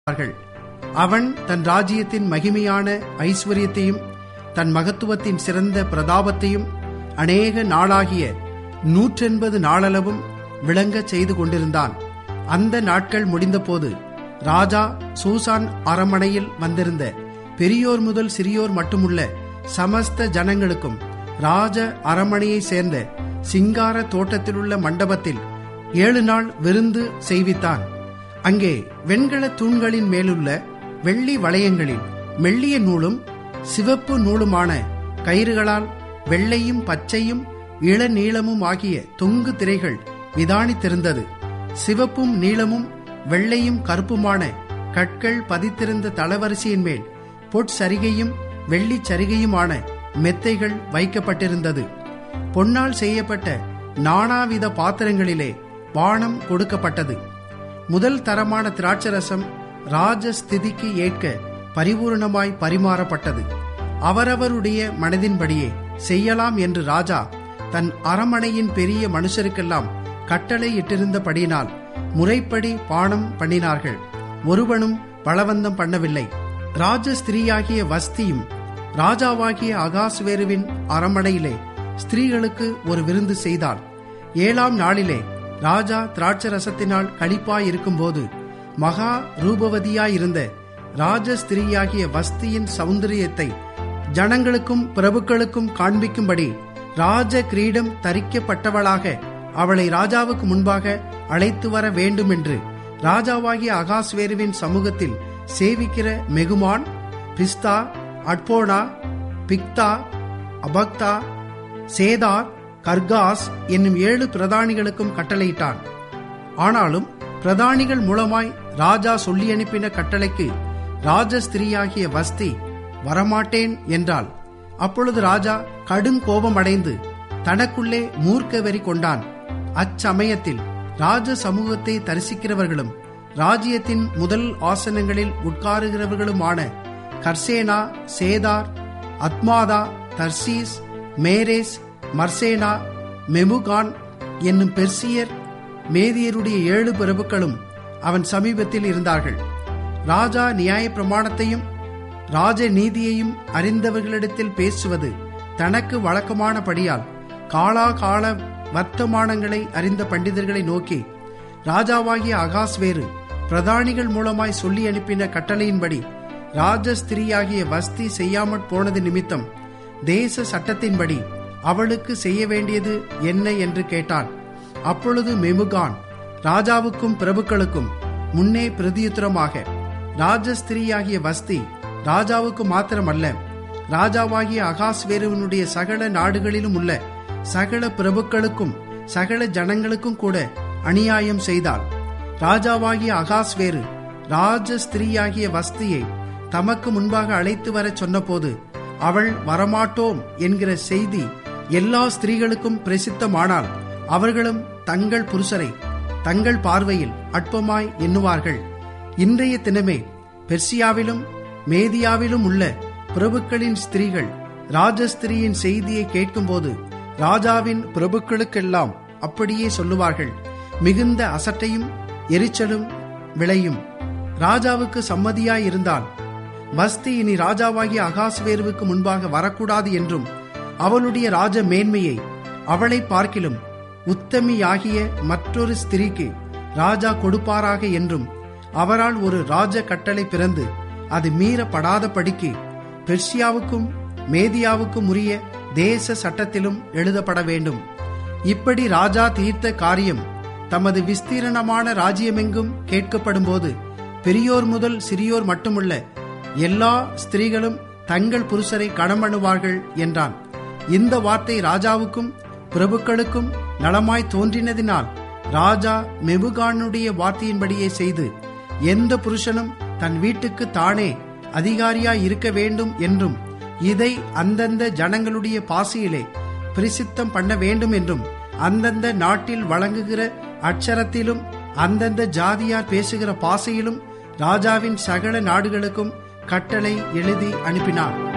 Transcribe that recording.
கொண்டார்கள் அவன் தன் ராஜ்யத்தின் மகிமையான ஐஸ்வர்யத்தையும் தன் மகத்துவத்தின் சிறந்த பிரதாபத்தையும் அநேக நாளாகிய நூற்றெண்பது நாளளவும் விளங்கச் செய்து கொண்டிருந்தான் அந்த நாட்கள் முடிந்தபோது ராஜா சூசான் அரமனையில் வந்திருந்த பெரியோர் முதல் சிறியோர் மட்டுமுள்ள சமஸ்த ஜனங்களுக்கும் ராஜ அரமனையை சேர்ந்த சிங்கார தோட்டத்திலுள்ள மண்டபத்தில் ஏழு நாள் விருந்து செய்வித்தான் அங்கே வெண்கல தூண்களின் மேலுள்ள வெள்ளி வளையங்களில் மெல்லிய நூலும் சிவப்பு நூலுமான கயிறுகளால் வெள்ளையும் பச்சையும் இளநீளமும் ஆகிய தொங்கு திரைகள் விதானித்திருந்தது சிவப்பும் நீளமும் வெள்ளையும் கருப்புமான கற்கள் பதித்திருந்த தளவரிசையின் மேல் பொற்சரிகையும் வெள்ளி சரிகையுமான மெத்தைகள் வைக்கப்பட்டிருந்தது பொன்னால் செய்யப்பட்ட நானாவித பாத்திரங்களிலே பானம் கொடுக்கப்பட்டது முதல் தரமான திராட்சரசம் ராஜஸ்திதிக்கு ஏற்க பரிபூர்ணமாய் பரிமாறப்பட்டது அவரவருடைய மனதின்படியே செய்யலாம் என்று ராஜா தன் அரமனையின் பெரிய மனுஷருக்கெல்லாம் கட்டளை இட்டிருந்தபடியினால் முறைப்படி பானம் பண்ணினார்கள் ஒருவனும் பலவந்தம் பண்ணவில்லை ராஜஸ்திரீயாகிய வஸ்தியும் ராஜாவாகிய அகாஸ்வேருவின் அரமனையிலே ஸ்திரீகளுக்கு ஒரு விருந்து செய்தாள் ஏழாம் நாளிலே ராஜா திராட்சரசத்தினால் களிப்பாய் இருக்கும்போது மகா ரூபவதியாயிருந்த ராஜஸ்திரீயாகிய வஸ்தியின் சௌந்தரியத்தை ஜனங்களுக்கும் பிரபுக்களுக்கும் காண்பிக்கும்படி ராஜ கிரீடம் தரிக்கப்பட்டவளாக அவளை ராஜாவுக்கு முன்பாக அழைத்து வர வேண்டும் என்று ராஜாவாகிய அகாஸ்வேருவின் சமூகத்தில் சேவிக்கிற மெகுமான் பிஸ்தா அட்போனா பிக்தா அபக்தா சேதார் கர்காஸ் என்னும் ஏழு பிரதானிகளுக்கும் கட்டளையிட்டான் ஆனாலும் பிரதானிகள் மூலமாய் ராஜா சொல்லி அனுப்பின கட்டளைக்கு ராஜஸ்திரீயாகிய வஸ்தி வரமாட்டேன் என்றாள் அப்பொழுது ராஜா கடும் கோபம் அடைந்து தனக்குள்ளே மூர்க்க வெறி கொண்டான் அச்சமயத்தில் ராஜ சமூகத்தை தரிசிக்கிறவர்களும் ராஜ்யத்தின் முதல் ஆசனங்களில் உட்காருகிறவர்களுமான Carshena Shethar Admatha Tarshish Meres Marsena Memucan என்னும் பெர்சியர் மேதியருடைய ஏழு பிரபுக்களும் அவன் சமீபத்தில் இருந்தார்கள் ராஜா நியாய பிரமாணத்தையும் ராஜ நீதியையும் அறிந்தவர்களிடத்தில் பேசுவது தனக்கு வழக்கமானபடியால் காலாகால வர்த்தமானங்களை அறிந்த பண்டிதர்களை நோக்கி ராஜாவாகிய அகாஸ்வேரு பிரதானிகள் மூலமாய் சொல்லி அனுப்பின கட்டளையின்படி ராஜஸ்திரியாகிய வஸ்தி செய்யாமற் போனது நிமித்தம் தேச சட்டத்தின்படி அவளுக்கு செய்ய வேண்டியது என்ன என்று கேட்டான் அப்பொழுது மெமுகான் ராஜாவுக்கும் பிரபுக்களுக்கும் முன்னே பிரதியுத்தரமாக ராஜஸ்திரியாகிய வஸ்தி ராஜாவுக்கு மாத்திரமல்ல ராஜாவாகிய அகாஸ்வேருவனுடைய சகல நாடுகளிலும் உள்ள சகல பிரபுக்களுக்கும் சகல ஜனங்களுக்கும் கூட அநியாயம் செய்தாள் ராஜாவாகிய அகாஸ்வேரு ராஜஸ்திரியாகிய வஸ்தியை தமக்கு முன்பாக அழைத்து வரச் சொன்னபோது அவள் வரமாட்டோம் என்கிற செய்தி எல்லா ஸ்திரீகளுக்கும் பிரசித்தமானால் அவர்களும் தங்கள் புருஷரை தங்கள் பார்வையில் அற்பமாய் எண்ணுவார்கள் இன்றைய தினமே பெர்சியாவிலும் மேதியாவிலும் உள்ள பிரபுக்களின் ஸ்திரீகள் ராஜஸ்திரியின் செய்தியை கேட்கும்போது ராஜாவின் பிரபுக்களுக்கெல்லாம் அப்படியே சொல்லுவார்கள் மிகுந்த அசட்டையும் எரிச்சலும் விளையும் ராஜாவுக்கு சம்மதியாயிருந்தால் வஸ்தி இனி ராஜாவாகிய அகாஸ்வேருவுக்கு முன்பாக வரக்கூடாது என்றும் அவளுடைய ராஜ மேன்மையை அவளை பார்க்கிலும் உத்தமியாகிய மற்றொரு ஸ்திரீக்கு ராஜா கொடுப்பாராக என்றும் அவரால் ஒரு ராஜ கட்டளை பிறந்து அது மீறப்படாதபடிக்கு பெர்சியாவுக்கும் மேதியாவுக்கும் உரிய தேச சட்டத்திலும் எழுதப்பட வேண்டும் இப்படி ராஜா தீர்த்த காரியம் தமது விஸ்தீரணமான ராஜ்யமெங்கும் கேட்கப்படும்போது பெரியோர் முதல் சிறியோர் மட்டுமல்ல எல்லா ஸ்திரீகளும் தங்கள் புருஷரை கணமணுவார்கள் என்றான் இந்த வார்த்தை ராஜாவுக்கும் பிரபுக்களுக்கும் நலமாய் தோன்றினதினால் ராஜா மெபுகானுடைய வார்த்தையின்படியே செய்து எந்த புருஷனும் தன் வீட்டுக்கு தானே அதிகாரியாய் இருக்க வேண்டும் என்றும் இதை அந்தந்த ஜனங்களுடைய பாசையிலே பிரசித்தம் பண்ண வேண்டும் என்றும் அந்தந்த நாட்டில் வழங்குகிற அட்சரத்திலும் அந்தந்த ஜாதியார் பேசுகிற பாசையிலும் ராஜாவின் சகல நாடுகளுக்கும் கட்டளை எழுதி அனுப்பினார்